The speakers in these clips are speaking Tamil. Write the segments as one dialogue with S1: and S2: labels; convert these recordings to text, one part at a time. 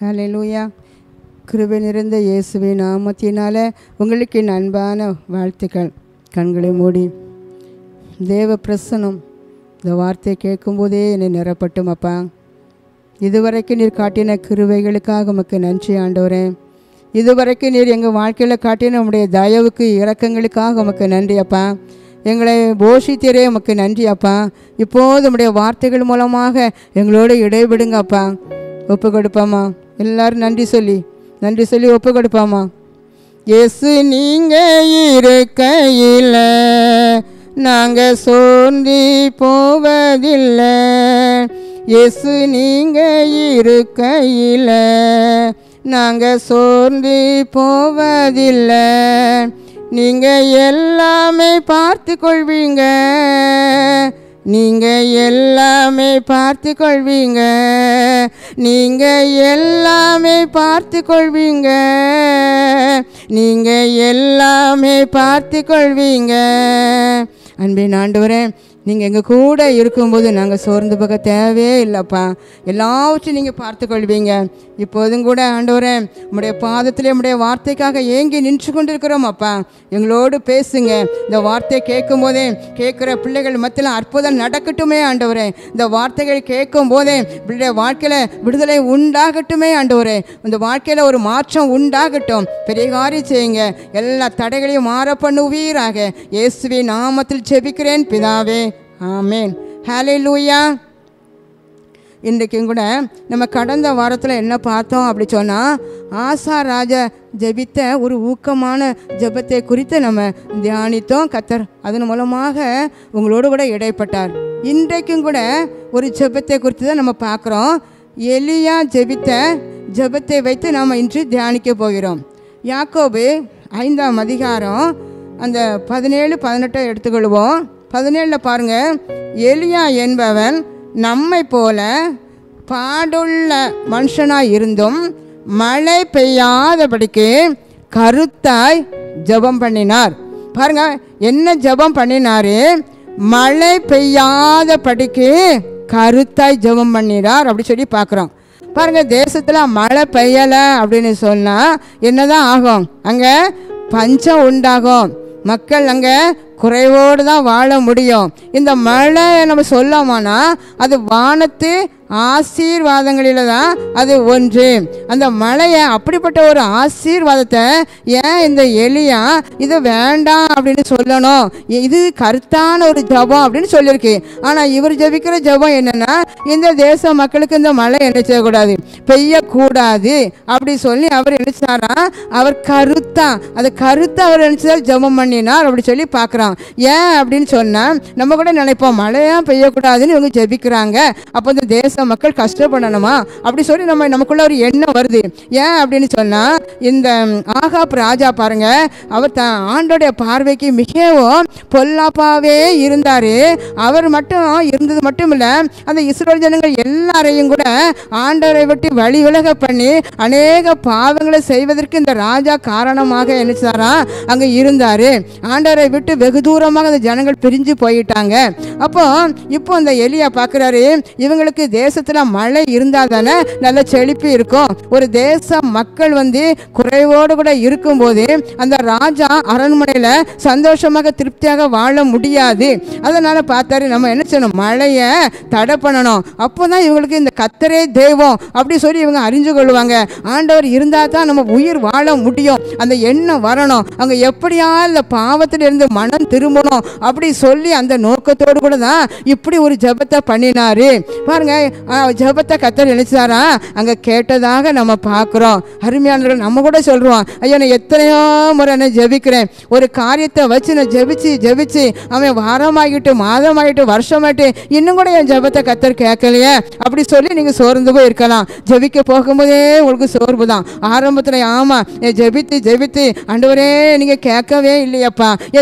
S1: ஹalleluya கிருபை நிறைந்த இயேசுவின் நாமத்தினால உங்களுக்கு என் அன்பான வாழ்த்துக்கள் கண்களை மூடி தேவ பிரசனம் இந்த வார்த்தையை கேட்கும்போதே என்னை நிரப்பட்டும் அப்பா இதுவரைக்கும் நீர் காட்டின கிருவைகளுக்காக உமக்கு நன்றி ஆண்டவரே இதுவரைக்கும் நீர் எங்கள் வாழ்க்கையில் காட்டின உம்முடைய தயவுக்கு இரக்கங்களுக்காக உமக்கு நன்றி அப்பா எங்களை போஷித்தீரே உமக்கு நன்றி அப்பா இப்போது உம்முடைய வார்த்தைகள் மூலமாக எங்களோடு இடைவிடுங்க அப்பா ஒப்பு கொடுப்பாமா எல்லாரும் நன்றி சொல்லி நன்றி சொல்லி ஒப்பு கொடுப்பாமா இயேசு நீங்க இருக்கையில் நாங்க சோர்ந்து போவதில்லை இயேசு நீங்க இருக்கையில் நாங்க சோர்ந்து போவதில்லை நீங்க எல்லாமே பார்த்து கொள்வீங்க நீங்க எல்லாமே பார்த்து கொள்வீங்க நீங்க எல்லாமே பார்த்து கொள்வீங்க நீங்க எல்லாமே பார்த்து கொள்வீங்க அன்பின் ஆண்டவரே நீங்கள் எங்கள் கூட இருக்கும்போது நாங்கள் சோர்ந்து போக தேவையே இல்லைப்பா எல்லாவற்றையும் நீங்கள் பார்த்து கொள்வீங்க இப்போதும் கூட ஆண்டவரே உம்முடைய பாதத்திலே உம்முடைய வார்த்தைக்காக ஏங்கி நின்று கொண்டிருக்கிறோம் அப்பா எங்களோடு பேசுங்க இந்த வார்த்தையை கேட்கும் போதே கேட்குற பிள்ளைகள் மத்தியில் அற்புதம் நடக்கட்டுமே ஆண்டவரே இந்த வார்த்தைகள் கேட்கும் போதே பிள்ளைய வாழ்க்கையில் விடுதலை உண்டாகட்டுமே ஆண்டவரே இந்த வாழ்க்கையில் ஒரு மாற்றம் உண்டாகட்டும் பெரிய காரியம் செய்யுங்க எல்லா தடைகளையும் மாற பண்ணுவீராக இயேசுவி நாமத்தில் ஜெபிக்கிறேன் பிதாவே ஆமேன் ஹலே லூயா இன்றைக்கும் கூட நம்ம கடந்த வாரத்தில் என்ன பார்த்தோம் அப்படி சொன்னால் ஆசா ராஜா ஜெபித்த ஒரு ஊக்கமான ஜெபத்தை குறித்து நம்ம தியானித்தோம் கத்தர் அதன் மூலமாக உங்களோடு கூட இடைப்பட்டார் இன்றைக்கும் கூட ஒரு ஜெபத்தை குறித்து தான் நம்ம பார்க்குறோம் எலியா ஜெபித்த ஜெபத்தை வைத்து நாம் இன்று தியானிக்க போகிறோம் யாக்கோபு ஐந்தாம் அதிகாரம் அந்த பதினேழு பதினெட்டை எடுத்துக்கொள்வோம் பதினேழில் பாருங்கள் எலியா என்பவன் நம்மை போல பாடுள்ள மனுஷனாய் இருந்தும் மழை பெய்யாதபடிக்கு கருத்தாய் ஜெபம் பண்ணினார் பாருங்க என்ன ஜெபம் பண்ணினாரு மழை பெய்யாதபடிக்கு கருத்தாய் ஜெபம் பண்ணினார் அப்படி சொல்லி பார்க்குறோம் பாருங்க தேசத்தில் மழை பெய்யலை அப்படின்னு சொன்னால் என்னதான் ஆகும் அங்கே பஞ்சம் உண்டாகும் மக்கள் அங்கே குறைவோடு தான் வாழ முடியும் இந்த மழை நம்ம சொல்லாமானா அது வானத்து ஆசீர்வாதங்களில் தான் அது ஒன்று அந்த மழையை அப்படிப்பட்ட ஒரு ஆசீர்வாதத்தை ஏன் இந்த எலியா இது வேண்டாம் அப்படின்னு சொல்லணும் இது கருத்தான ஒரு ஜபம் அப்படின்னு சொல்லியிருக்கு ஆனால் இவர் ஜபிக்கிற ஜபம் என்னன்னா இந்த தேச மக்களுக்கு இந்த மழை என்ன செய்யக்கூடாது பெய்யக்கூடாது அப்படி சொல்லி அவர் நினைச்சாரா அவர் கருத்தா அது கருத்தை அவர் நினைச்சதால் ஜபம் பண்ணினார் அப்படி சொல்லி பார்க்குறான் ஏன் அப்படின்னு சொன்னால் நம்ம கூட நினைப்போம் மழையா பெய்யக்கூடாதுன்னு இவங்க ஜெபிக்கிறாங்க அப்போ இந்த தேச மக்கள் கஷ்டப்படணுமா அப்படி சொல்லி நம்ம நமக்குள்ள ஒரு எண்ணம் வருது ஏன் அப்படின்னு சொன்னால் இந்த ஆகாப் ராஜா பாருங்க அவர் த ஆண்டோடைய பார்வைக்கு மிகவும் பொல்லாப்பாவே இருந்தார் அவர் மட்டும் இருந்தது மட்டும் இல்லை அந்த இஸ்ரோல் ஜனங்கள் எல்லாரையும் கூட ஆண்டவரை விட்டு வழி விலக பண்ணி அநேக பாவங்களை செய்வதற்கு இந்த ராஜா காரணமாக நினைச்சாரா அங்கே இருந்தார் ஆண்டவரை விட்டு வெகு தூரமாக அந்த ஜனங்கள் பிரிஞ்சு போயிட்டாங்க அப்போ இப்போ அந்த எலியா பார்க்குறாரு இவங்களுக்கு தேசத்தில் மழை இருந்தால் தானே நல்ல செழிப்பு இருக்கும் ஒரு தேச மக்கள் வந்து குறைவோடு கூட இருக்கும்போது அந்த ராஜா அரண்மனையில் சந்தோஷமாக திருப்தியாக வாழ முடியாது அதனால் பார்த்தாரு நம்ம என்ன செய்யணும் மழையை தடை பண்ணணும் அப்போ தான் இவங்களுக்கு இந்த கத்தரே தெய்வம் அப்படி சொல்லி இவங்க அறிஞ்சு கொள்வாங்க ஆண்டவர் இருந்தால் தான் நம்ம உயிர் வாழ முடியும் அந்த எண்ணம் வரணும் அவங்க எப்படியா இந்த பாவத்தில் இருந்து மனம் திரும்பணும் அப்படி சொல்லி அந்த நோக்கத்தோடு கூட தான் இப்படி ஒரு ஜெபத்தை பண்ணினாரு பாருங்க ஆ, ஜெபத்தை கத்தர் நினைச்சாரா அங்கே கேட்டதாக நம்ம பார்க்குறோம் அருமையானவர்கள் நம்ம கூட சொல்கிறோம் ஐயோ நான் எத்தனையோ முறை நான் ஜெபிக்கிறேன் ஒரு காரியத்தை வச்சு நான் ஜெபிச்சு ஜெபிச்சு அவன் வாரமாகிட்டு மாதமாகிட்டு வருஷமாயிட்டு இன்னும் கூட என் ஜெபத்தை கத்தர் கேட்கலையே அப்படி சொல்லி நீங்கள் சோர்ந்து போய் இருக்கலாம் ஜெபிக்க போகும்போதே உங்களுக்கு சோர்வு தான் ஆரம்பத்தில் ஆமாம் என் ஜெபித்து ஜெபித்து ஆண்டவரே நீங்கள் கேட்கவே இல்லையப்பா என் ஜெபத்துக்கு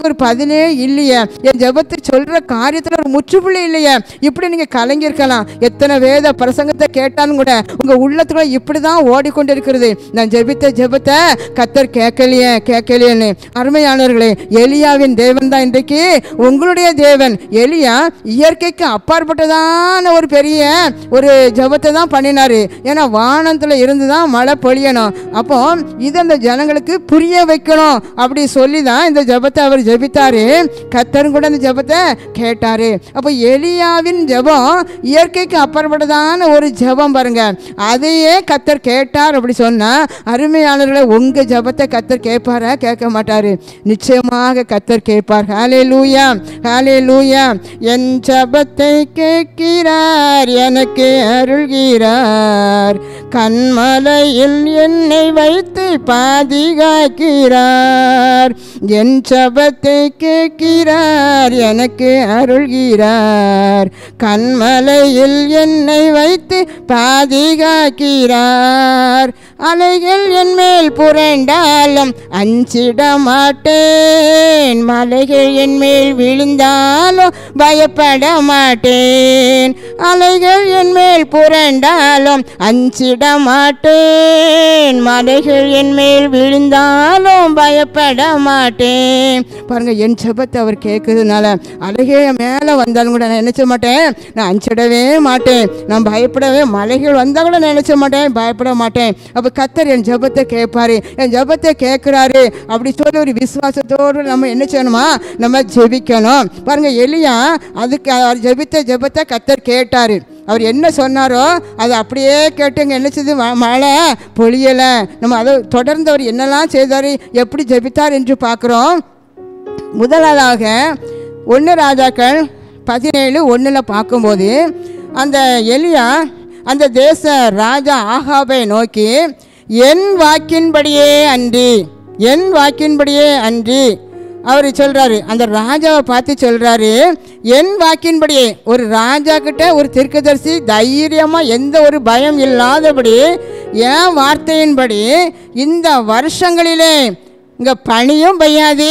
S1: ஜெபத்துக்கு ஒரு பதிலே இல்லையே என் ஜெபத்தை சொல்ற காரியத்துல ஒரு முற்றுப்புள்ளி இல்லையே இப்படி நீங்க கலங்கியிருக்கலாம் எத்தனை வேத பிரசங்கத்தை கேட்டாலும் கூட உங்க உள்ளத்துக்குள்ள இப்படிதான் ஓடிக்கொண்டிருக்கிறது நான் ஜெபித்த ஜெபத்தை கத்தர் கேட்கலையே கேட்கலையேன்னு அருமையானவர்களே எலியாவின் தேவன் தான் இன்றைக்கு உங்களுடைய தேவன் எலியா இயற்கைக்கு அப்பாற்பட்டதான ஒரு பெரிய ஒரு ஜெபத்தை தான் பண்ணினாரு ஏன்னா வானத்துல இருந்து தான் மழை பொழியணும் அப்போ இதை அந்த ஜனங்களுக்கு புரிய வைக்கணும் அப்படி சொல்லி தான் இந்த ஜெபத்தை அவர் ஜெபித்தாரு கத்தரும் கூட அந்த ஜெபத்தை கேட்டாரு அப்போ எலியாவின் ஜெபம் இயற்கைக்கு அப்பாற்பட்டதான ஒரு ஜெபம் பாருங்க அதையே கத்தர் கேட்டார் அப்படி சொன்னா அருமையானவர்களை உங்க ஜெபத்தை கத்தர் கேட்பாரா கேட்க மாட்டாரு நிச்சயமாக கத்தர் கேட்பார் ஹாலே லூயா ஹாலே லூயா என் ஜபத்தை கேட்கிறார் எனக்கு அருள்கிறார் கண்மலையில் என்னை வைத்து பாதுகாக்கிறார் என் ஜபத்தை கேட்கிறார் எனக்கு அருள்கிறார் கண்மலையில் என்னை வைத்து பாதுகாக்கிறார் அலைகள் என் மேல் புரண்டாலும் அஞ்சிட மாட்டேன் மலைகள் என் மேல் விழுந்தாலும் பயப்பட மாட்டேன் அலைகள் என் மேல் புரண்டாலும் அஞ்சிட மாட்டேன் மலைகள் என் மேல் விழுந்தாலும் பயப்பட மாட்டேன் பாருங்க என் ஜெபத்தை அவர் கேட்கறதுனால அழகே மேலே வந்தாலும் கூட நான் நினைச்ச மாட்டேன் நான் அஞ்சிடவே மாட்டேன் நான் பயப்படவே மலைகள் வந்தால் கூட நினைச்ச மாட்டேன் பயப்பட மாட்டேன் அப்போ கத்தர் என் ஜெபத்தை கேட்பாரு என் ஜெபத்தை கேட்குறாரு அப்படி சொல்லி ஒரு விசுவாசத்தோடு நம்ம என்ன செய்யணுமா நம்ம ஜெபிக்கணும் பாருங்க எலியா அதுக்கு அவர் ஜெபித்த ஜெபத்தை கத்தர் கேட்டாரு அவர் என்ன சொன்னாரோ அதை அப்படியே கேட்டுங்க என்ன செய்து ம- மழை பொழியலை நம்ம அதை தொடர்ந்து அவர் என்னெல்லாம் செய்தார் எப்படி ஜெபித்தார் என்று பார்க்குறோம் முதலாவதாக ஒன்று ராஜாக்கள் பதினேழு ஒன்றில் பார்க்கும்போது அந்த எலியா அந்த தேச ராஜா ஆகாபை நோக்கி என் வாக்கின்படியே அன்றி என் வாக்கின்படியே அன்றி அவர் சொல்றாரு அந்த ராஜாவை பார்த்து சொல்றாரு என் வாக்கின்படியே ஒரு ராஜா கிட்ட ஒரு தீர்க்கதரிசி தைரியமா எந்த ஒரு பயம் இல்லாதபடி என் வார்த்தையின்படி இந்த வருஷங்களிலே இங்க பனியும் பெய்யாது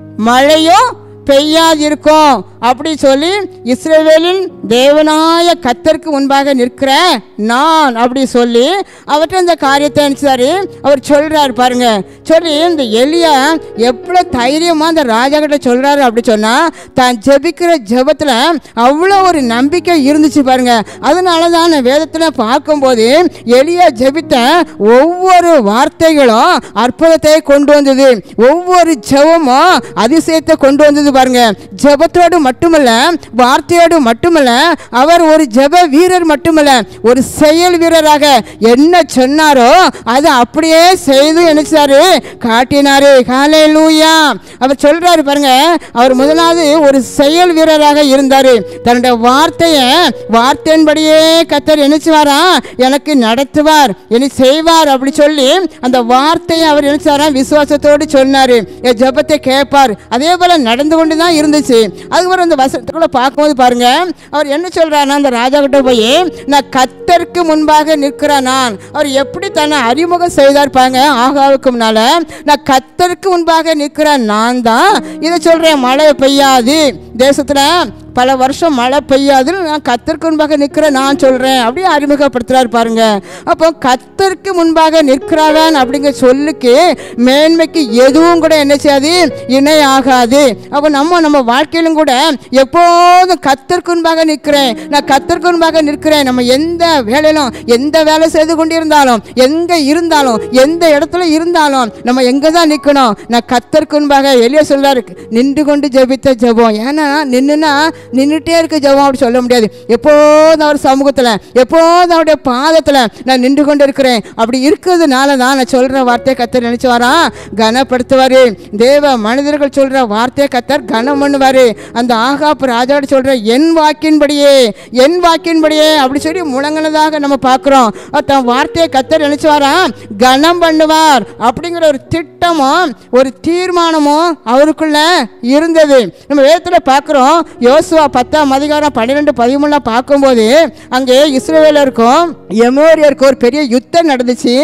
S1: மழையும் பெய்யாதிருக்கும் அப்படி சொல்லி இஸ்ரவேலின் தேவனாய கத்தருக்கு முன்பாக நிற்கிற நான் அப்படி சொல்லி அவர்கிட்ட இந்த காரியத்தை நினைச்சாரு அவர் சொல்றாரு பாருங்க சொல்லி இந்த எலியா எவ்வளோ தைரியமா அந்த ராஜா கிட்ட சொல்றாரு அப்படி சொன்னா தான் ஜெபிக்கிற ஜெபத்துல அவ்வளோ ஒரு நம்பிக்கை இருந்துச்சு பாருங்க அதனால தான் நான் வேதத்தில் பார்க்கும்போது எலியா ஜெபித்த ஒவ்வொரு வார்த்தைகளும் அற்புதத்தை கொண்டு வந்தது ஒவ்வொரு ஜெபமும் அதிசயத்தை கொண்டு வந்தது பாருங்க ஜெபத்தோடு மட்டுமல்ல வார்த்தையோடு மட்டுமல்ல அவர் ஒரு ஜெப வீரர் மட்டுமல்ல ஒரு செயல் வீரராக என்ன சொன்னாரோ அதை அப்படியே செய்து நினைச்சாரு காட்டினாரு காலே லூயா அவர் சொல்றாரு பாருங்க அவர் முதலாவது ஒரு செயல் வீரராக இருந்தாரு தன்னுடைய வார்த்தையை வார்த்தையின்படியே கத்தர் நினைச்சுவாரா எனக்கு நடத்துவார் என்னை செய்வார் அப்படி சொல்லி அந்த வார்த்தையை அவர் நினைச்சாரா விசுவாசத்தோடு சொன்னாரு என் ஜெபத்தை கேட்பார் அதே போல நடந்து கொண்டு தான் இருந்துச்சு அதுக்கப்புறம் அந்த வசனத்துக்குள்ள பார்க்கும்போது பாருங்க அவர் என்ன சொல்றாருன்னா அந்த ராஜா கிட்ட போய் நான் கத்தருக்கு முன்பாக நிற்கிறேன் நான் அவர் எப்படி தன்னை அறிமுகம் செய்தார் பாருங்க ஆகாவுக்கு முன்னால நான் கத்தருக்கு முன்பாக நிற்கிறேன் நான் தான் இதை சொல்றேன் மழை பெய்யாது தேசத்துல பல வருஷம் மழை பெய்யாது நான் கத்தருக்கு முன்பாக நிற்கிறேன் நான் சொல்கிறேன் அப்படியே அறிமுகப்படுத்துறாரு பாருங்க அப்போ கத்தருக்கு முன்பாக நிற்கிறவன் அப்படிங்கிற சொல்லுக்கு மேன்மைக்கு எதுவும் கூட என்ன செய்யாது இணையாகாது அப்போ நம்ம நம்ம வாழ்க்கையிலும் கூட எப்போதும் கத்தருக்கு முன்பாக நிற்கிறேன் நான் கத்தருக்கு முன்பாக நிற்கிறேன் நம்ம எந்த வேலையிலும் எந்த வேலை செய்து கொண்டிருந்தாலும் எங்கே இருந்தாலும் எந்த இடத்துல இருந்தாலும் நம்ம எங்கே தான் நிற்கணும் நான் கத்தருக்கு முன்பாக எளிய சொல்றாரு நின்று கொண்டு ஜெபித்த ஜெபம் ஏன்னா நின்றுனா நின்றுட்டே இருக்க ஜெபம் அப்படி சொல்ல முடியாது எப்போதும் அவர் சமூகத்தில் எப்போதும் அவருடைய பாதத்தில் நான் நின்று கொண்டு இருக்கிறேன் அப்படி இருக்கிறதுனால தான் நான் சொல்கிற வார்த்தையை கத்தர் நினச்சி வரான் கனப்படுத்துவார் தேவ மனிதர்கள் சொல்கிற வார்த்தையை கத்தர் கனம் பண்ணுவார் அந்த ஆகாப்பு ராஜாவோட சொல்கிற என் வாக்கின்படியே என் வாக்கின்படியே அப்படி சொல்லி முழங்கினதாக நம்ம பார்க்குறோம் தன் வார்த்தையை கத்தர் நினச்சி வரான் கனம் பண்ணுவார் அப்படிங்கிற ஒரு திட்டமும் ஒரு தீர்மானமும் அவருக்குள்ள இருந்தது நம்ம வேதத்தில் பார்க்குறோம் யோசுவா பத்தாம் அதிகாரம் பன்னிரெண்டு பதிமூணுல பார்க்கும்போது அங்கே இஸ்ரேலருக்கும் எமோரியருக்கும் ஒரு பெரிய யுத்தம் நடந்துச்சு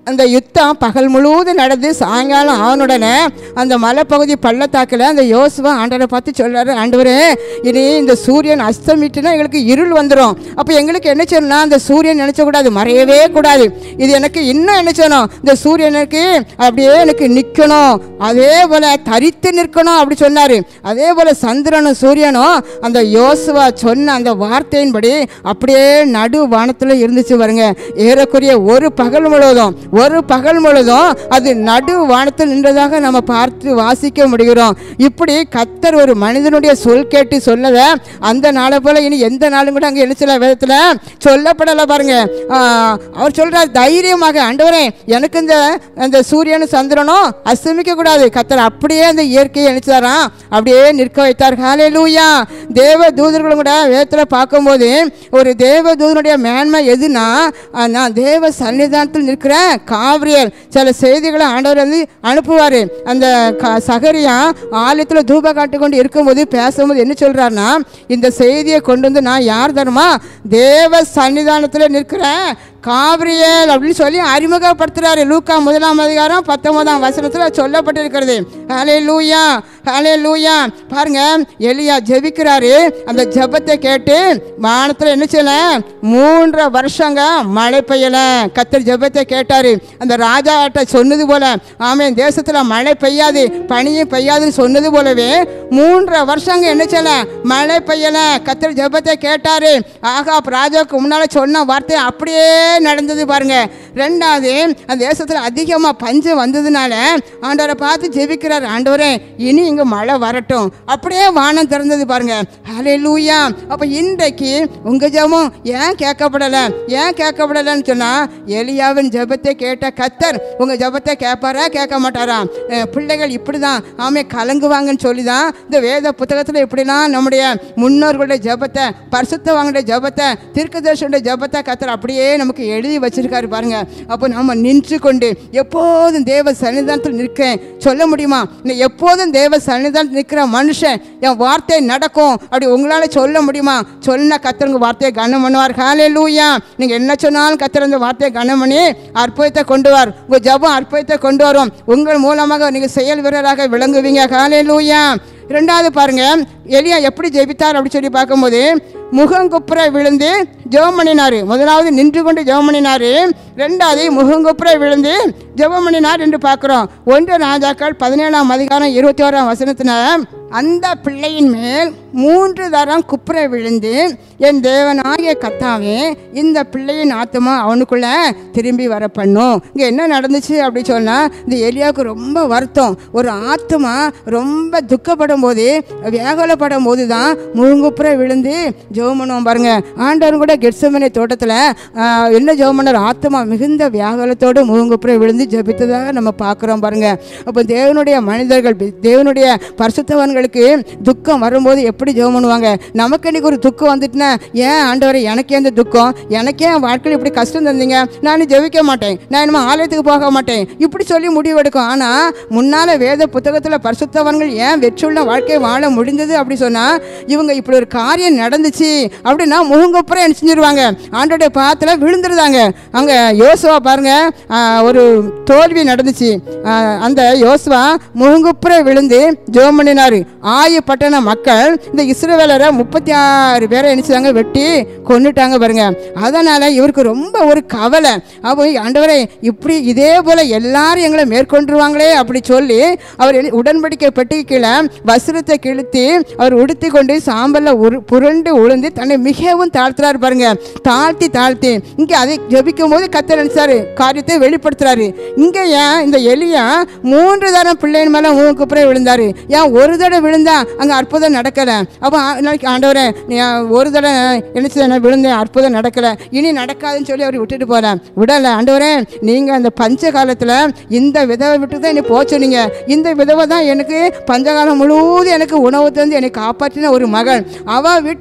S1: அந்த யுத்தம் பகல் முழுவதும் நடந்து சாயங்காலம் ஆனுடனே அந்த மலைப்பகுதி பள்ளத்தாக்கில் அந்த யோசுவா ஆண்டவரை பார்த்து சொல்றாரு ஆண்டவரே இனி இந்த சூரியன் அஸ்தமிட்டுனா எங்களுக்கு இருள் வந்துடும் அப்போ எங்களுக்கு என்ன செய்யணும்னா அந்த சூரியன் நினைச்சக்கூடாது மறையவே கூடாது இது எனக்கு இன்னும் என்ன செய்யணும் இந்த சூரியனுக்கு அப்படியே எனக்கு நிற்கணும் அதே போல தரித்து நிற்கணும் அப்படி சொன்னாரு அதே போல சந்திரனும் சூரியனும் அந்த யோசுவா சொன்ன அந்த வார்த்தையின்படி அப்படியே நடு வானத்தில் இருந்துச்சு பாருங்க ஏறக்குறைய ஒரு பகல் முழுவதும் ஒரு பகல் முழுதும் அது நடு வானத்தில் நின்றதாக நம்ம பார்த்து வாசிக்க முடிகிறோம் இப்படி கத்தர் ஒரு மனிதனுடைய சொல் கேட்டு சொல்லத அந்த நாளை போல இனி எந்த நாளும் கூட அங்கே எழுச்சல வேதத்தில் சொல்லப்படலை பாருங்க ஆஹ், அவர் சொல்றார் தைரியமாக ஆண்டவரே எனக்கு இந்த அந்த சூரியனும் சந்திரனும் அஸ்தமிக்க கூடாது கத்தர் அப்படியே அந்த இயற்கையை எழுச்சாராம் அப்படியே நிற்க வைத்தார் ஹாலே லூயா தேவ தூதர்களும் கூட வேதத்தில் பார்க்கும்போது ஒரு தேவ தூதனுடைய மேன்மை எதுனா ஆஹ், நான் தேவ சன்னிதானத்தில் நிற்கிறேன் காவிரியல் சில செய்திகளை ஆண்டவர் வந்து அனுப்புவார் அந்த க சகரியா ஆலயத்தில் தூப காட்டு கொண்டு இருக்கும்போது பேசும்போது என்ன சொல்கிறாருன்னா இந்த செய்தியை கொண்டு வந்து நான் யார் தருமா தேவ சன்னிதானத்தில் நிற்கிறேன் காவிரியல் அப்படின்னு சொல்லி அறிமுகப்படுத்துறாரு லூக்கா முதலாம் அதிகாரம் பத்தொன்பதாம் வசனத்தில் சொல்லப்பட்டிருக்கிறது ஹலே லூயா ஹலே லூயா பாருங்க எலியா ஜெபிக்கிறாரு அந்த ஜெபத்தை கேட்டு வானத்தில் என்ன செய்யல மூன்றரை வருஷங்க மழை பெய்யல கத்தர் ஜெபத்தை கேட்டாரு அந்த ராஜாட்ட சொன்னது போல ஆமென் தேசத்தில் மழை பெய்யாது பனியும் பெய்யாதுன்னு சொன்னது போலவே மூன்றரை வருஷங்க என்ன செய்யல மழை பெய்யல கத்தர் ஜெபத்தை கேட்டாரு ஆகா ராஜாவுக்கு முன்னால சொன்ன வார்த்தை அப்படியே நடந்தது பாருங்க ரெண்டாவது அந்த தேசத்தில் அதிகமாக பஞ்சம் வந்ததுனால ஆண்டவரை பார்த்து ஜெபிக்கிறார் ஆண்டவரே இனி இங்கே மழை வரட்டும் அப்படியே வானம் திறந்தது பாருங்க ஹலே லூயா அப்போ இன்றைக்கு உங்கள் ஜெபம் ஏன் கேட்கப்படலை ஏன் கேட்கப்படலைன்னு சொன்னால் எலியாவின் ஜெபத்தை கேட்ட கத்தர் உங்கள் ஜெபத்தை கேட்பாரா கேட்க மாட்டாரா அஹ் பிள்ளைகள் இப்படி தான் ஆமே கலங்குவாங்கன்னு சொல்லி தான் இந்த வேத புத்தகத்தில் இப்படிலாம் நம்முடைய முன்னோர்களுடைய ஜெபத்தை பரிசுத்தவாங்களுடைய ஜெபத்தை தீர்க்கதர்ஷனுடைய ஜெபத்தை கத்தர் அப்படியே நமக்கு எழுதி வச்சிருக்காரு பாருங்க அப்போ நம்ம நின்று கொண்டு எப்போதும் தேவ சன்னிதானத்தில் நிற்கிறேன் சொல்ல முடியுமா நீ எப்போதும் தேவ சன்னிதானத்தில் நிற்கிற மனுஷன் என் வார்த்தை நடக்கும் அப்படி உங்களால் சொல்ல முடியுமா சொன்ன கத்தருங்க வார்த்தையை கனம் பண்ணுவார் ஹாலே லூயா நீங்கள் என்ன சொன்னாலும் கத்தர் அந்த வார்த்தையை கனம் பண்ணி அற்புதத்தை கொண்டு வார் உங்கள் ஜபம் அற்புதத்தை கொண்டு வரும் உங்கள் மூலமாக நீங்கள் செயல் வீரராக விளங்குவீங்க ஹாலே லூயா ரெண்டாவது பாருங்க எலியா எப்படி ஜெபித்தார் அப்படி சொல்லி பார்க்கும்போது முகங்குப்புற விழுந்து ஜெபம் பண்ணினாரு முதலாவது நின்று கொண்டு ஜெபம் பண்ணினாரு ரெண்டாவது முகங்குப்புற விழுந்து ஜெபம் பண்ணினார் என்று பார்க்குறோம் ஒன்று ராஜாக்கள் பதினேழாம் அதிகாரம் இருபத்தி ஓராம் வசனத்தின அந்த பிள்ளையின் மேல் மூன்று தரம் குப்புற விழுந்து என் தேவனாகிய கத்தாவே இந்த பிள்ளையின் ஆத்மா அவனுக்குள்ள திரும்பி வர பண்ணும் இங்கே என்ன நடந்துச்சு அப்படி சொன்னால் இந்த எலியாவுக்கு ரொம்ப வருத்தம் ஒரு ஆத்மா ரொம்ப துக்கப்படும் போது வேகலப்படும் போது தான் முழுங்குப்புற விழுந்து ஜெபம் பண்ணுவோம் பாருங்க ஆண்டவரும் கூட கெட்சமனை தோட்டத்தில் என்ன ஜெபம் பண்ணார் ஆத்மா மிகுந்த வியாகுலத்தோடு முழுங்குப்புற விழுந்து ஜெபித்ததாக நம்ம பார்க்குறோம் பாருங்க அப்போ தேவனுடைய மனிதர்கள் தேவனுடைய பரிசுத்தவான்களுக்கு துக்கம் வரும்போது எப்படி ஜெபம் பண்ணுவாங்க நமக்கு இன்னைக்கு ஒரு துக்கம் வந்துட்டுனா ஏன் ஆண்டவரை எனக்கே இந்த துக்கம் எனக்கே என் வாழ்க்கையில் இப்படி கஷ்டம் தந்தீங்க நான் ஜெபிக்க மாட்டேன் நான் இனிமே ஆலயத்துக்கு போக மாட்டேன் இப்படி சொல்லி முடிவெடுக்கும் ஆனால் முன்னால் வேத புத்தகத்தில் பரிசுத்தவான்கள் ஏன் வெற்றுள்ள வாழ்க்கை வாழ முடிந்தது அப்படி சொன்னால் இவங்க இப்படி ஒரு காரியம் நடந்துச்சு அப்படின்னா முகங்கப்புறம் என்ன செஞ்சிருவாங்க ஆண்டோடைய பாத்தில் விழுந்துருந்தாங்க அங்கே யோசுவா பாருங்க ஆஹ், ஒரு தோல்வி நடந்துச்சு ஆஹ், அந்த யோசுவா முகங்குப்புற விழுந்து ஜெபம் பண்ணினாரு ஆயு பட்டண மக்கள் இந்த இஸ்ரவேலரை முப்பத்தி ஆறு பேரை நினைச்சாங்க வெட்டி கொன்னுட்டாங்க பாருங்க அதனால இவருக்கு ரொம்ப ஒரு கவலை அப்போ ஆண்டவரே இப்படி இதே போல எல்லாரும் எங்களை மேற்கொண்டுருவாங்களே அப்படி சொல்லி அவர் எழு- உடன்படிக்கை பெட்டிக்கு கீழே வஸ்திரத்தை கிழித்து அவர் உடுத்தி கொண்டு சாம்பல்ல உரு புரண்டு உளுந்து தன்னை மிகவும் தாழ்த்துறாரு பாருங்க தாழ்த்தி தாழ்த்தி இங்கே அதை ஜெபிக்கும் போது கத்தர் நினைச்சாரு காரியத்தை வெளிப்படுத்துறாரு இங்க ஏன் இந்த எலியா மூன்று தரம் பிள்ளையின் மேல மூக்கு அப்புறம் விழுந்தாரு ஏன் ஒரு தடவை விழுந்தா அங்க அற்புதம் நடக்கல அப்போ ஆ- நாளைக்கு ஆண்டவரே நீ ஆ, ஒரு தடவை என்ன நான் விழுந்தேன் அற்புதம் நடக்கல இனி நடக்காதுன்னு சொல்லி அவர் விட்டுட்டு போறேன் விடல ஆண்டவரே நீங்க அந்த பஞ்ச காலத்துல இந்த விதவை விட்டு தான் என்னை போக சொன்னீங்க இந்த விதவை தான் எனக்கு பஞ்சகாலம் முழுவதும் எனக்கு உணவு தந்து என்னை காப்பாற்றின ஒரு மகள் அவ வீட்டில் இப்படி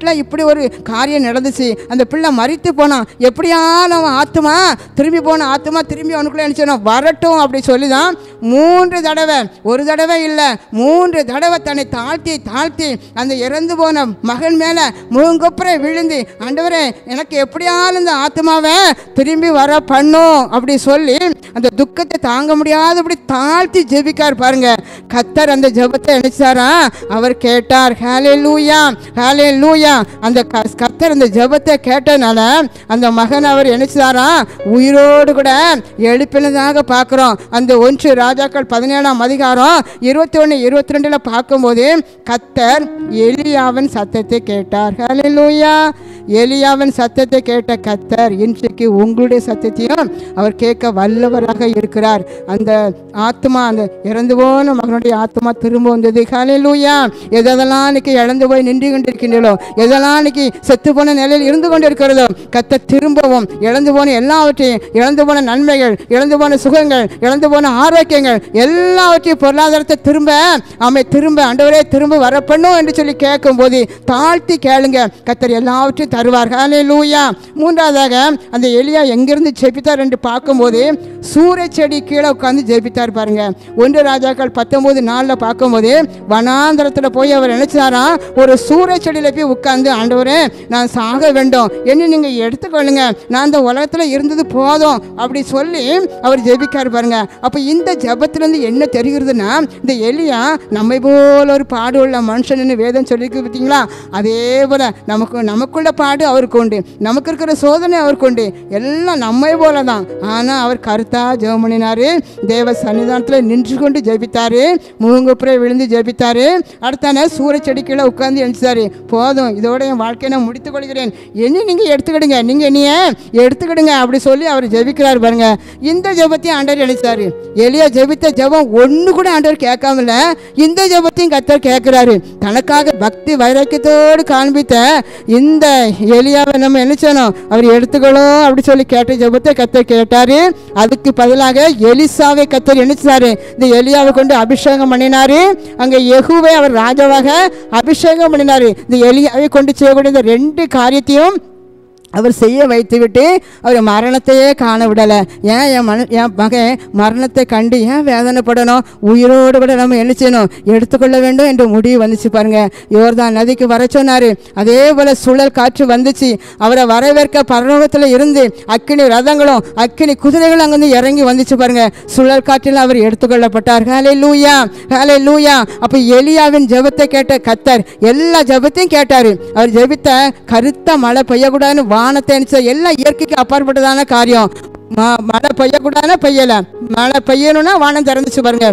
S1: இப்படி ஒரு காரியம் நடந்துச்சு அந்த பிள்ளை மறித்து போனான் எப்படியா நம்ம ஆத்துமா திரும்பி போன ஆத்துமா திரும்பி அவனுக்குள்ளே நினச்சோம் வரட்டும் அப்படி சொல்லி தான் மூன்று தடவை ஒரு தடவை இல்லை மூன்று தடவை தன்னை தாழ்த்தி தாழ்த்தி அந்த இறந்து போன மகன் மேலே முகங்கொப்புற விழுந்து ஆண்டவரே எனக்கு எப்படியாலும் இந்த ஆத்மாவை திரும்பி வர பண்ணும் அப்படி சொல்லி அந்த துக்கத்தை தாங்க முடியாதபடி தாழ்த்தி ஜெபிக்கார் பாருங்க கத்தர் அந்த ஜெபத்தை நினைச்சாரா அவர் கேட்டார் ஹேலே லூயா ஹேலே லூயா அந்த க- கத்தர் அந்த ஜெபத்தை கேட்டனால அந்த மகன் அவர் நினைச்சாரா உயிரோடு கூட எழுப்பினதாக பார்க்குறோம் அந்த ஒன்று ராஜாக்கள் பதினேழாம் அதிகாரம் இருபத்தி ஒன்று இருபத்தி ரெண்டில் பார்க்கும்போது கத்தர் எலியாவின் சத்தத்தை கேட்டார் ஹேலே லூயா எலியாவின் சத்தத்தை கேட்ட கத்தர் இன்றைக்கு உங்களுடைய சத்தத்தையும் அவர் கேட்க வல்லவராக இருக்கிறார் அந்த ஆத்மா அந்த இறந்து போன மகனுடைய ஆத்மா திரும்ப வந்தது ஹalleluya எதெல்லாம் இன்னைக்கு இழந்து போய் நின்று கொண்டிருக்கின்றோ எதெல்லாம் இன்னைக்கு செத்து போன நிலையில் இருந்து கொண்டிருக்கிறதோ கத்த திரும்பவும் இழந்து போன எல்லாவற்றையும் இழந்து போன நன்மைகள் இழந்து போன சுகங்கள் இழந்து போன ஆரோக்கியங்கள் எல்லாவற்றையும் பொருளாதாரத்தை திரும்ப ஆமை திரும்ப ஆண்டவரே திரும்ப வர பண்ணும் என்று சொல்லி கேட்கும்போது தாழ்த்தி கேளுங்க கத்தர் எல்லாவற்றையும் தருவார் ஹalleluya மூன்றாவதாக அந்த எலியா எங்கிருந்து ஜெபித்தார் என்று பார்க்கும்போது சூறை செடி கீழே உட்காந்து ஜெபித்தார் பாருங்க ஒன்று ராஜாக்கள் பத்தொன்பது நாளில் பார்க்கும்போது வனாந்தரத்தில் போய் அவர் நினைச்சாரா ஒரு சூறை செடியில் போய் உட்காந்து ஆண்டவரே நான் சாக வேண்டும் என்ன நீங்கள் எடுத்துக்கொள்ளுங்க நான் இந்த உலகத்தில் இருந்தது போதும் அப்படி சொல்லி அவர் ஜெபிக்கார் பாருங்க அப்போ இந்த ஜெபத்திலேருந்து என்ன தெரிகிறதுனா இந்த எலியா நம்மை போல ஒரு பாடு உள்ள மனுஷன்னு வேதம் சொல்லியிருக்கு பார்த்தீங்களா அதே போல் நமக்கு நமக்குள்ள பாடு அவருக்கு உண்டு நமக்கு இருக்கிற சோதனை அவருக்கு உண்டு எல்லாம் நம்மை போல தான் ஆனால் அவர் கருத்தா ஜெபம் பண்ணினாரு தேவ சன்னிதானத்தில் நின்று கொண்டு ஜெபித்தாரு முகங்குப்புற விழுந்து ஜெபித்தாரு அடுத்தான சூரிய செடிக்கீழே உட்கார்ந்து எழுந்தாரு போதும் இதோட என் வாழ்க்கையை நான் முடித்துக் கொள்கிறேன் என்ன நீங்கள் எடுத்துக்கிடுங்க நீங்கள் என்னைய எடுத்துக்கிடுங்க அப்படி சொல்லி அவர் ஜெபிக்கிறார் பாருங்க இந்த ஜெபத்தையும் ஆண்டவர் எழுத்தாரு எளியா ஜெபித்த ஜெபம் ஒன்று கூட ஆண்டவர் கேட்காமல இந்த ஜெபத்தையும் கத்தர் கேட்கிறாரு தனக்காக பக்தி வைராக்கியத்தோடு காண்பித்த இந்த எலியாவை நம்ம என்ன செய்யணும் அவர் எடுத்துக்கணும் அப்படி சொல்லி கேட்ட ஜெபத்தை கத்தர் கேட்டாரு அதுக்கு பதிலாக எலிசாவை கத்தர் நினைச்சாரு இந்த எலியாவை கொண்டு அபிஷேகம் பண்ணினாரு அங்க யெகூவை அவர் ராஜாவாக அபிஷேகம் பண்ணினாரு இந்த எலியாவை கொண்டு செய்யக்கூடிய இந்த ரெண்டு காரியத்தையும் அவர் செய்ய வைத்துவிட்டு அவர் மரணத்தையே காண விடலை ஏன் என் மன என் மகன் மரணத்தை கண்டு ஏன் வேதனைப்படணும் உயிரோடு கூட நம்ம என்ன செய்யணும் எடுத்துக்கொள்ள வேண்டும் என்று முடிவு வந்துச்சு பாருங்க யோர்தான் நதிக்கு வர சொன்னார் அதே போல் சுழல் காற்று வந்துச்சு அவரை வரவேற்க பரலோகத்தில் இருந்து அக்கினி ரதங்களும் அக்கினி குதிரைகளும் அங்கிருந்து இறங்கி வந்துச்சு பாருங்க சுழல் காற்றில் அவர் எடுத்துக்கொள்ளப்பட்டார் ஹாலே லூயா ஹாலே லூயா அப்போ எலியாவின் ஜெபத்தை கேட்ட கத்தர் எல்லா ஜெபத்தையும் கேட்டார் அவர் ஜெபித்த கருத்த மழை பெய்யக்கூடாதுன்னு வானத்தை அனுப்பிச்ச எல்லாம் இயற்கைக்கு அப்பாற்பட்டதான காரியம் ம- மழை பெய்யக்கூடாதுன்னா பெய்யலை மழை பெய்யணும்னா வானம் திறந்துச்சு பாருங்க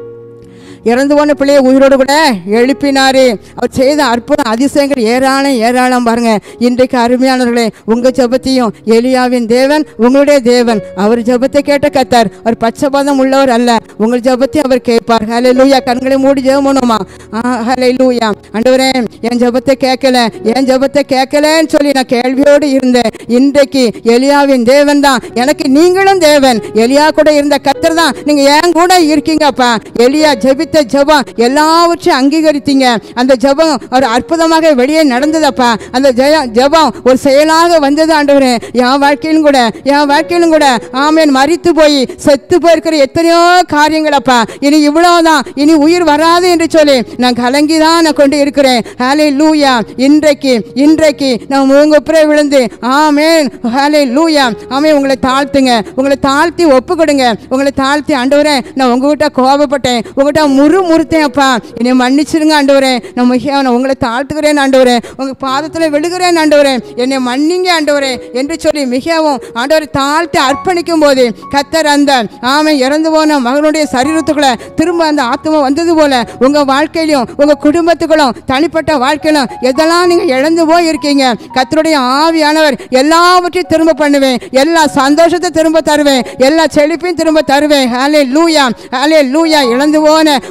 S1: இறந்து போன பிள்ளையை உயிரோடு கூட எழுப்பினாரு அவர் செய்த அற்புதம் அதிசயங்கள் ஏராளம் ஏராளம் பாருங்க இன்றைக்கு அருமையானவர்களே உங்க ஜெபத்தையும் எலியாவின் தேவன் உங்களுடைய தேவன் அவர் ஜெபத்தை கேட்ட கத்தார் அவர் பச்சைபாதம் உள்ளவர் அல்ல உங்கள் ஜெபத்தையும் அவர் கேட்பார் ஹலே லூயா கண்களை மூடி ஜெபம் பண்ணுமா ஹலே லூயா ஆண்டவரே என் ஜெபத்தை கேட்கல என் ஜெபத்தை கேட்கலன்னு சொல்லி நான் கேள்வியோடு இருந்தேன் இன்றைக்கு எலியாவின் தேவன் தான் எனக்கு நீங்களும் தேவன் எலியா கூட இருந்த கத்தர் தான் நீங்க ஏன் கூட இருக்கீங்கப்பா எலியா ஜெபித்த ஜெபம் எல்லாவற்றையும் அங்கீகரித்தீங்க அந்த ஜெபம் ஒரு அற்புதமாக வெளியே நடந்ததப்பா அந்த ஜெய ஜெபம் ஒரு செயலாக வந்தது ஆண்டவரே என் வாழ்க்கையிலும் கூட என் வாழ்க்கையிலும் கூட ஆமேன் மறித்து போய் செத்து போயிருக்கிற எத்தனையோ காரியங்களப்பா இனி இவ்வளவுதான் இனி உயிர் வராது என்று சொல்லி நான் கலங்கி தான் நான் கொண்டு இருக்கிறேன் ஹாலே லூயா இன்றைக்கு இன்றைக்கு நான் முகங்குப்புற விழுந்து ஆமேன் ஹாலே லூயா ஆமே உங்களை தாழ்த்துங்க உங்களை தாழ்த்தி ஒப்பு கொடுங்க உங்களை தாழ்த்தி ஆண்டவரே நான் உங்ககிட்ட கோபப்பட்டேன் உங்ககிட்ட முறு முறுத்தேன் அப்பா என்னை மன்னிச்சிருங்க ஆண்டவரே நான் மிக நான் உங்களை தாழ்த்துகிறேன் ஆண்டவரே உங்கள் பாதத்தில் விழுகிறேன் ஆண்டவரே என்னை மன்னிங்க ஆண்டவரே என்று சொல்லி மிகவும் ஆண்டவரை தாழ்த்தி அர்ப்பணிக்கும் போது கத்தர் அந்த ஆமை இறந்து போன மகனுடைய சரீரத்துக்குள்ள திரும்ப அந்த ஆத்மா வந்தது போல உங்கள் வாழ்க்கையிலும் உங்கள் குடும்பத்துக்குள்ளும் தனிப்பட்ட வாழ்க்கையிலும் எதெல்லாம் நீங்கள் இழந்து போய் இருக்கீங்க கத்தருடைய ஆவியானவர் எல்லாவற்றையும் திரும்ப பண்ணுவேன் எல்லா சந்தோஷத்தை திரும்ப தருவேன் எல்லா செழிப்பையும் திரும்ப தருவேன் ஹாலே லூயா ஹாலே லூயா இழந்து போன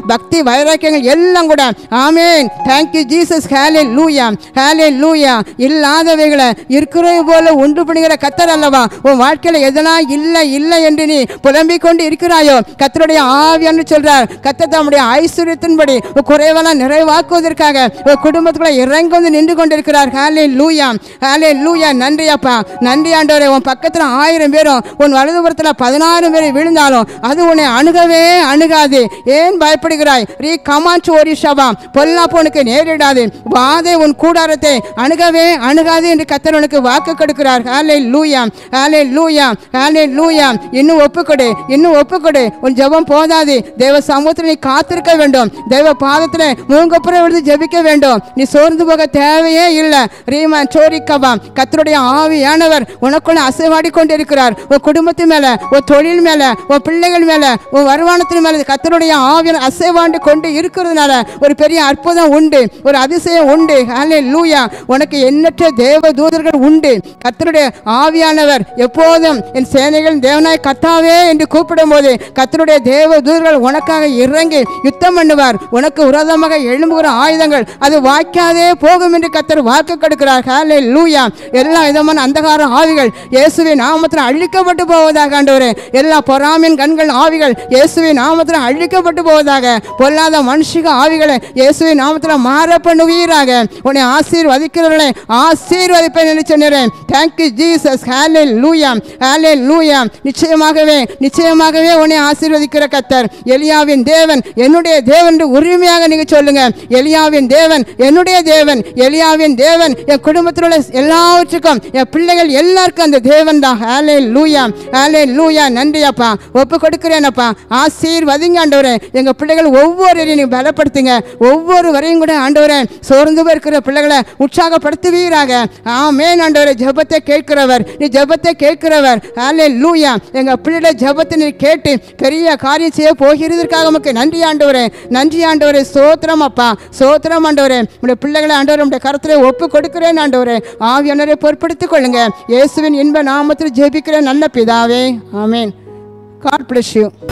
S1: பக்தி வைராக்கியங்கள் எல்லாம் கூட amen thank you Jesus hallelujah hallelujah இல்லாதவைகளை இருக்கிறது போல உண்டு பண்ணுகிற கத்தர் அல்லவா உன் வாழ்க்கையில் எதெல்லாம் இல்லை இல்லை என்று நீ புலம்பிக் கொண்டு இருக்கிறாயோ கத்தருடைய ஆவியான்னு சொல்றார் கத்தர் தம்முடைய ஐஸ்வர்யத்தின்படி உன் குறைவெல்லாம் நிறைவாக்குவதற்காக உன் குடும்பத்துக்குள்ள இறங்கி வந்து நின்று கொண்டிருக்கிறார் ஹேலே லூயா ஹேலே லூயா நன்றி அப்பா நன்றி ஆண்டவரே உன் பக்கத்தில் ஆயிரம் பேரும் உன் வலதுபுறத்தில் பதினாயிரம் பேர் விழுந்தாலும் அது உன்னை அணுகவே அணுகாது ஏன் பயப்படுகிறாய் ரீ கமாச்சு ஒரு ஷபா பொல்லாப்பு உனக்கு நேரிடாது வாதை உன் கூடாரத்தை அணுகவே அணுகாது என்று கத்தர் உனக்கு வாக்கு கொடுக்கிறார் ஹாலே லூயா ஹாலே லூயா ஹாலே லூயா இன்னும் ஒப்புக்கொடு இன்னும் ஒப்புக்கொடு உன் ஜெபம் போதாது தேவ சமூகத்தில் நீ காத்திருக்க வேண்டும் தேவ பாதத்தில் மூங்கப்புறம் விழுந்து ஜெபிக்க வேண்டும் நீ சோர்ந்து போக தேவையே இல்லை ரீமான் சோரிக்கவா கத்தருடைய ஆவியானவர் உனக்குள்ள அசைவாடி கொண்டிருக்கிறார் உன் குடும்பத்து மேல உன் தொழில் மேல உன் பிள்ளைகள் மேல உன் வருமானத்தின் மேல கத்தருடைய ஆவியான அசைவாண்டு கொண்டு இருக்கிறதுனால ஒரு பெரிய அற்புதம் உண்டு ஒரு அதிசயம் உண்டு ஹலே லூயா உனக்கு எண்ணற்ற தேவ தூதர்கள் உண்டு கத்தருடைய ஆவியானவர் எப்போதும் என் சேனைகள் தேவனாய் கத்தாவே என்று கூப்பிடும் போது கத்தருடைய தேவ தூதர்கள் உனக்காக இறங்கி யுத்தம் பண்ணுவார் உனக்கு விரோதமாக எழும்புகிற ஆயுதங்கள் அது வாய்க்காதே போகும் என்று கத்தர் வாக்கு கொடுக்கிறார் ஹலே லூயா எல்லா விதமான அந்தகார ஆவிகள் இயேசுவின் நாமத்தில் அழிக்கப்பட்டு போவதாக ஆண்டவரே எல்லா பொறாமின் கண்கள் ஆவிகள் இயேசுவின் நாமத்தில் அழிக்கப்பட்டு போவதாக பொல்லாத மனுஷிக ஆவிகளை இயேசுவின் நாமத்தில் மாற பண்ணுவீராக உன்னை ஆசீர்வதிக்கிறவர்களை ஆசீர்வதிப்பேன் என்று சொன்னேன் thank you Jesus hallelujah hallelujah நிச்சயமாகவே நிச்சயமாகவே உன்னை ஆசீர்வதிக்கிற கத்தர் எலியாவின் தேவன் என்னுடைய தேவன் என்று உரிமையாக நீங்க சொல்லுங்க எலியாவின் தேவன் என்னுடைய தேவன் எலியாவின் தேவன் என் குடும்பத்தில் உள்ள எல்லாவற்றுக்கும் என் பிள்ளைகள் எல்லாருக்கும் அந்த தேவன் தான் ஹேலே லூயா ஹேலே லூயா நன்றி அப்பா ஒப்பு கொடுக்கிறேனப்பா ஆசீர்வதிங்க ஆண்டவரே எங்கள் பிள்ளைகள் ஒவ்வொருவரையும் நீ பலப்படுத்துங்க ஒவ்வொரு வரையும் கூட ஆண்டவரே சோர்ந்து போய் இருக்கிற பிள்ளைகளை உற்சாகப்படுத்துவீராக ஆமேன் ஆண்டவரே ஜெபத்தை கேட்கிறவர் நீ ஜெபத்தை கேட்கிறவர் ஹேலே லூயா எங்கள் பிள்ளைகளை ஜெபத்தை நீ கேட்டு பெரிய காரியம் செய்ய போகிறதற்காக உமக்கு நன்றி ஆண்டவரே நன்றி ஆண்டவரே சோத்திரம் அப்பா சோத்திரம் ஆண்டவரே உடைய பிள்ளைகளை ஆண்டவரே உடைய கருத்திலே ஒப்பு கொடுக்கிறேன் ஆண்டவரே ஆவியானவரை பொறுப்படுத்திக் கொள்ளுங்க இயேசுவின் இன்ப நாமத்தில் ஜெபிக்கிற நல்ல பிதாவே ஆமேன் காட் bless you